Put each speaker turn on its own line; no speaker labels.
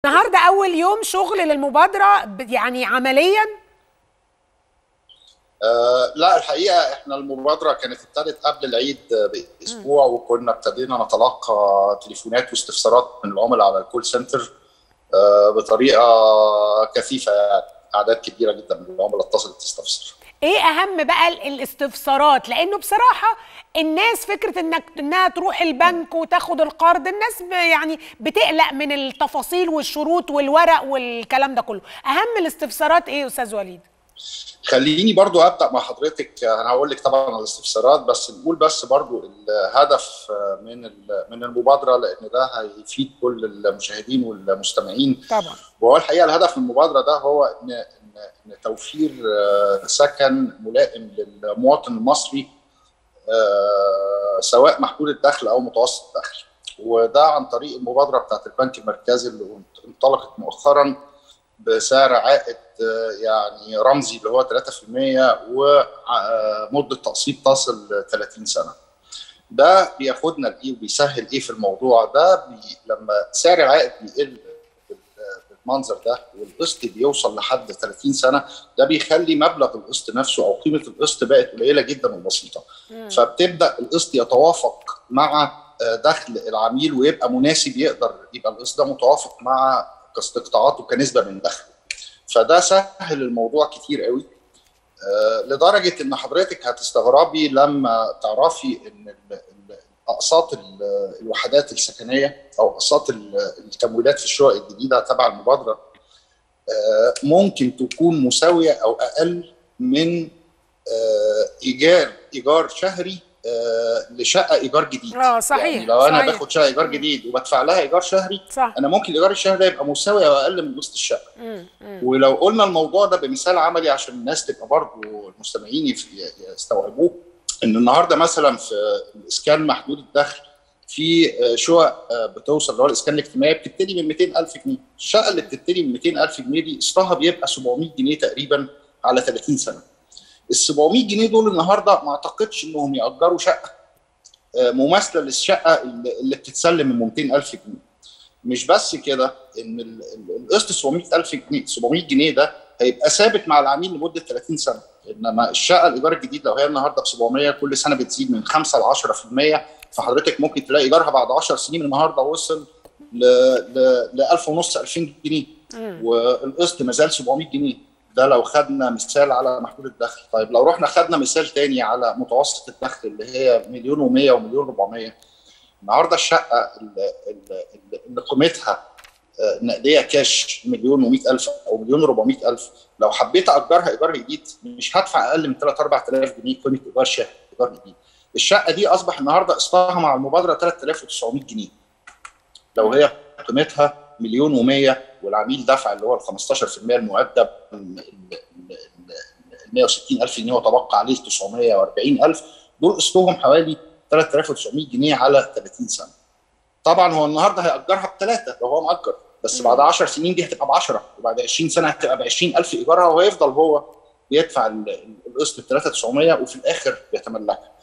النهارده اول يوم شغل للمبادره ب- يعني عمليا
آه لا الحقيقه احنا المبادره كانت ابتدت قبل العيد باسبوع وكنا ابتدينا نتلقى تليفونات واستفسارات من العملاء على الكول سنتر آه بطريقه كثيفه يعني اعداد كبيره جدا من العملاء اتصلت تستفسر
ايه اهم بقى ال- الاستفسارات لانه بصراحه الناس فكره انك انها تروح البنك وتاخد القرض الناس ب- يعني بتقلق من التفاصيل والشروط والورق والكلام ده كله اهم الاستفسارات ايه يا استاذ وليد
خليني برضو ابدا مع حضرتك انا هقول لك طبعا الاستفسارات بس نقول بس برضو الهدف من ال- من المبادره لان ده هيفيد كل المشاهدين والمستمعين
طبعا
وهو الحقيقه الهدف من المبادره ده هو ان ان ان توفير آه، سكن ملائم للمواطن المصري آه، سواء محدود الدخل او متوسط الدخل وده عن طريق المبادره بتاعت البنك المركزي اللي انطلقت مؤخرا بسعر عائد آه، يعني رمزي اللي هو 3% ومده تقسيط تصل ل 30 سنه. ده بياخدنا لايه وبيسهل ايه في الموضوع ده بي لما سعر العائد بيقل بال- بالمنظر ده والقسط بيوصل لحد 30 سنه ده بيخلي مبلغ القسط نفسه او قيمه القسط بقت قليله جدا وبسيطه فبتبدا القسط يتوافق مع آه، دخل العميل ويبقى مناسب يقدر يبقى القسط ده متوافق مع استقطاعاته كنسبه من دخله فده سهل الموضوع كتير قوي آه، لدرجه ان حضرتك هتستغربي لما تعرفي ان ال- ال- اقساط ال- الوحدات السكنيه او اقساط ال- التمويلات في الشقق الجديده تبع المبادره آه، ممكن تكون مساويه او اقل من آه، ايجار ايجار شهري آه، لشقه ايجار جديد
اه صحيح
يعني لو انا
صحيح.
باخد شقه ايجار جديد وبدفع لها ايجار شهري
صح
انا ممكن الايجار الشهري ده يبقى مساوي او اقل من قسط الشقه
مم. مم.
ولو قلنا الموضوع ده بمثال عملي عشان الناس تبقى برضه المستمعين يف- يستوعبوه ان النهارده مثلا في الاسكان محدود الدخل في شقق بتوصل اللي هو الاسكان الاجتماعي بتبتدي من 200000 جنيه، الشقه اللي بتبتدي من 200000 جنيه دي قسطها بيبقى 700 جنيه تقريبا على 30 سنه. ال 700 جنيه دول النهارده ما اعتقدش انهم ياجروا شقه آه، مماثله للشقه اللي اللي بتتسلم من 200000 جنيه. مش بس كده ان ال- ال- القسط 700000 جنيه 700 جنيه ده هيبقى ثابت مع العميل لمده 30 سنه انما الشقه الايجار الجديد لو هي النهارده ب 700 كل سنه بتزيد من 5 ل 10% فحضرتك ممكن تلاقي ايجارها بعد 10 سنين النهارده وصل ل ل ل 1000 ونص 2000 جنيه
مم.
والقسط ما زال 700 جنيه ده لو خدنا مثال على محدود الدخل طيب لو رحنا خدنا مثال تاني على متوسط الدخل اللي هي مليون و100 ومليون 400 النهارده الشقه اللي, اللي, اللي قيمتها آه، نقديه كاش مليون و100 الف او مليون و400 الف لو حبيت اجرها ايجار جديد مش هدفع اقل من 3 4000 جنيه قيمه ايجار شهري ايجار جديد الشقه دي اصبح النهارده قسطها مع المبادره 3900 جنيه لو هي قيمتها مليون و100 والعميل دفع اللي هو ال 15% المؤدب ال- ال- ال- ال 160 الف جنيه وتبقى عليه 940 الف دول قسطهم حوالي 3900 جنيه على 30 سنه طبعا هو النهارده هيأجرها بثلاثه لو هو مأجر بس بعد 10 سنين دي هتبقى ب 10 وبعد 20 سنه هتبقى ب 20000 ايجارها وهيفضل هو بيدفع ال- ال- القسط ب 3900 وفي الاخر بيتملكها